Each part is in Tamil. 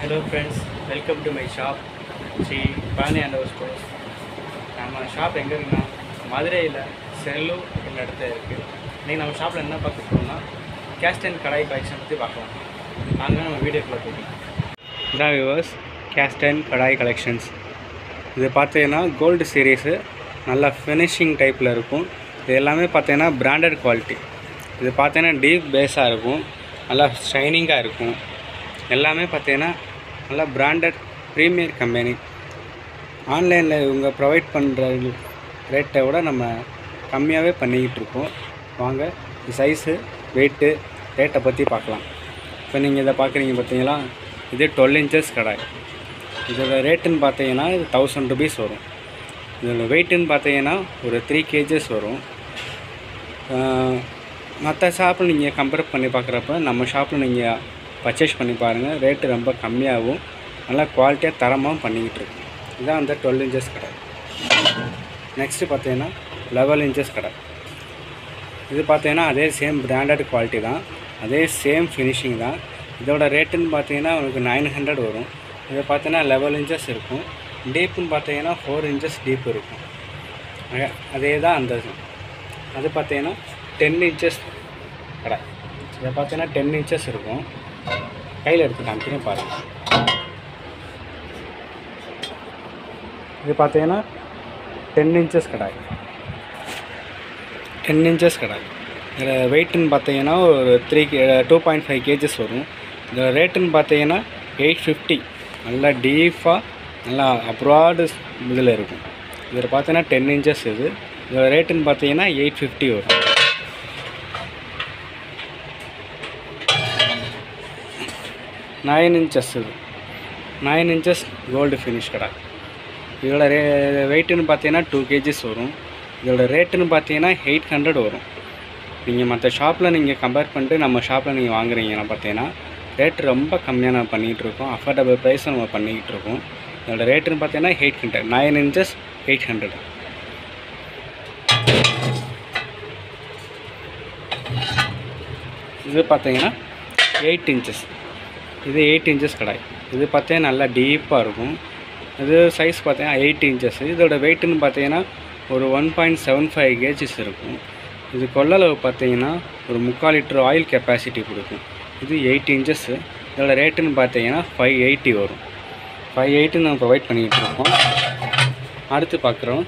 Hello friends welcome to my shop Shri Palani அண்டர் ஸ்டோர்ஸ் நம்ம ஷாப் எங்கே இருக்குன்னா மதுரையில் செல்லூர் என்ற இடத்துல இருக்குது இன்றைக்கி நம்ம ஷாப்பில் என்ன பார்க்க போகிறோம்னா கேஸ்ட் அண்ட் கடாய் கலெக்ஷன் பற்றி பார்க்கலாம் அங்கே நம்ம வீடியோக்குள்ளே போகலாம் இதான் viewers cast and kadai collections இது பார்த்தீங்கன்னா கோல்டு சீரீஸு நல்லா ஃபினிஷிங் டைப்பில் இருக்கும் இது எல்லாமே பார்த்தீங்கன்னா பிராண்டட் குவாலிட்டி இது பார்த்தீங்கன்னா டீப் பேஸாக இருக்கும் நல்லா ஷைனிங்காக இருக்கும் எல்லாமே பார்த்தீங்கன்னா நல்லா பிராண்டட் ப்ரீமியர் கம்பெனி ஆன்லைனில் இவங்க ப்ரொவைட் பண்ணுற ரேட்டை விட நம்ம கம்மியாகவே பண்ணிக்கிட்டு இருக்கோம் வாங்க சைஸு வெயிட்டு ரேட்டை பற்றி பார்க்கலாம் இப்போ நீங்கள் இதை பார்க்குறீங்க பார்த்தீங்களா இது டுவெல் இன்ச்சஸ் கடாய் இதோட ரேட்டுன்னு பார்த்தீங்கன்னா இது தௌசண்ட் ருபீஸ் வரும் இதோட வெயிட்டுன்னு பார்த்தீங்கன்னா ஒரு த்ரீ கேஜஸ் வரும் மற்ற ஷாப்பில் நீங்கள் கம்பேர் பண்ணி பார்க்குறப்ப நம்ம ஷாப்பில் நீங்கள் பர்ச்சேஸ் பண்ணி பாருங்கள் ரேட்டு ரொம்ப கம்மியாகவும் நல்லா குவாலிட்டியாக தரமாகவும் பண்ணிக்கிட்டு இருக்கோம் இதான் அந்த டுவெல் இன்ச்சஸ் கடை நெக்ஸ்ட்டு பார்த்தீங்கன்னா லெவல் இன்ச்சஸ் கடை இது பார்த்தீங்கன்னா அதே சேம் பிராண்டட் குவாலிட்டி தான் அதே சேம் ஃபினிஷிங் தான் இதோட ரேட்டுன்னு பார்த்தீங்கன்னா உங்களுக்கு நைன் ஹண்ட்ரட் வரும் இது பார்த்தீங்கன்னா லெவல் இன்ச்சஸ் இருக்கும் டீப்புன்னு பார்த்தீங்கன்னா ஃபோர் இன்ச்சஸ் டீப் இருக்கும் அ- அதே தான் அந்த இது. அது பார்த்தீங்கன்னா டென் இன்ச்சஸ் கடை இதை பார்த்தீங்கன்னா டென் இன்ச்சஸ் இருக்கும் கையில் எடுத்து காமிக்கிறேன் பாருங்கள் இது பார்த்தீங்கன்னா ten inches kadai ten inches kadai இதில் வெயிட்டுன்னு பார்த்தீங்கன்னா ஒரு three two point five kgs வரும் இதில் ரேட்டுன்னு பார்த்தீங்கன்னா எயிட் ஃபிஃப்டி நல்லா டீஃபாக நல்லா அப்ராடு இதில் இருக்கும் இதில் பார்த்தீங்கன்னா டென் இன்ச்சஸ் இது இதோட ரேட்டுன்னு பார்த்தீங்கன்னா எயிட் ஃபிஃப்டி வரும் நைன் இன்ச்சஸ் இது nine inches gold finish kadai இதோட ரே வெயிட்டுன்னு பார்த்தீங்கன்னா டூ கேஜிஸ் வரும் இதோட ரேட்டுன்னு பார்த்தீங்கன்னா எயிட் ஹண்ட்ரட் வரும் நீங்கள் மற்ற ஷாப்பில் நீங்கள் கம்பேர் பண்ணிட்டு நம்ம ஷாப்பில் நீங்கள் வாங்குறீங்கன்னா பார்த்தீங்கன்னா ரேட் ரொம்ப கம்மியாக நம்ம பண்ணிகிட்டு இருக்கோம் அஃபோர்டபுள் ப்ரைஸ் நம்ம பண்ணிக்கிட்டு இருக்கோம் இதோட ரேட்டுன்னு பார்த்தீங்கன்னா eight hundred nine inches eight hundred இது பார்த்தீங்கன்னா எயிட் இன்ச்சஸ் இது எயிட் இன்ச்சஸ் கடாய் இது பார்த்தீங்கன்னா நல்லா டீப்பாக இருக்கும் இது சைஸ் பார்த்தீங்கன்னா எயிட் இன்ச்சஸ் இதோட வெயிட்டுன்னு பார்த்தீங்கன்னா ஒரு one point seven five kgs இருக்கும் இது கொள்ளளவு பார்த்தீங்கன்னா ஒரு முக்கால் லிட்டர் ஆயில் கெப்பாசிட்டி கொடுக்கும் இது எயிட் இன்ச்சஸ்ஸு இதோட ரேட்டுன்னு பார்த்தீங்கன்னா ஃபைவ் எயிட்டி வரும் ஃபைவ் எயிட்டு நம்ம ப்ரொவைட் பண்ணிக்கிட்டு இருக்கோம் அடுத்து பார்க்குறோம்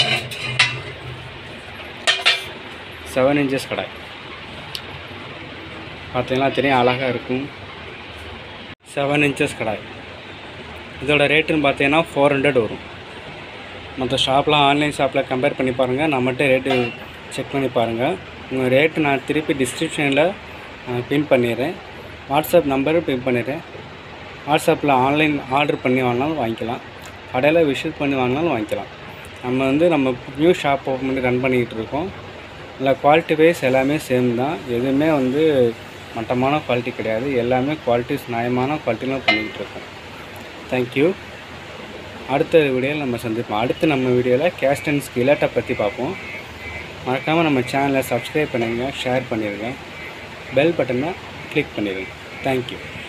செவன் இன்ச்சஸ் கடாய் பார்த்தீங்கன்னா தெரியும் அழகாக இருக்கும் செவன் இன்ச்சஸ் கடாய் இதோட ரேட்டுன்னு பார்த்தீங்கன்னா ஃபோர் ஹண்ட்ரட் வரும் மற்ற ஷாப்லாம் ஆன்லைன் ஷாப்பில் கம்பேர் பண்ணி பாருங்கள் நம்மகிட்ட ரேட்டு செக் பண்ணி பாருங்கள் உங்கள் ரேட்டு நான் திருப்பி டிஸ்கிரிப்ஷனில் பின் பண்ணிடுறேன் வாட்ஸ்அப் நம்பரும் பின் பண்ணிடுறேன் வாட்ஸ்அப்பில் ஆன்லைன் ஆர்டர் பண்ணி வாங்கினாலும் வாங்கிக்கலாம் கடையில் விசிட் பண்ணி வாங்கினாலும் வாங்கிக்கலாம் நம்ம வந்து நம்ம நியூ ஷாப் ஓப்பன் பண்ணி ரன் பண்ணிக்கிட்டு இருக்கோம் இல்லை குவாலிட்டி வைஸ் எல்லாமே சேம் தான் எதுவுமே வந்து மட்டமான குவாலிட்டி கிடையாது எல்லாமே குவாலிட்டிஸ் நியாயமான குவாலிட்டிலாம் பண்ணிக்கிட்டு இருக்கோம் தேங்க்யூ அடுத்த வீடியோவில் நம்ம சந்திப்போம் அடுத்து நம்ம வீடியோவில் கேஸ்ட் அண்ட் ஸ்கிலட்டை பற்றி பார்ப்போம் மறக்காமல் நம்ம சேனலை சப்ஸ்கிரைப் பண்ணுங்கள் ஷேர் பண்ணிடுங்க பெல் பட்டனை கிளிக் பண்ணிடுங்க தேங்க்யூ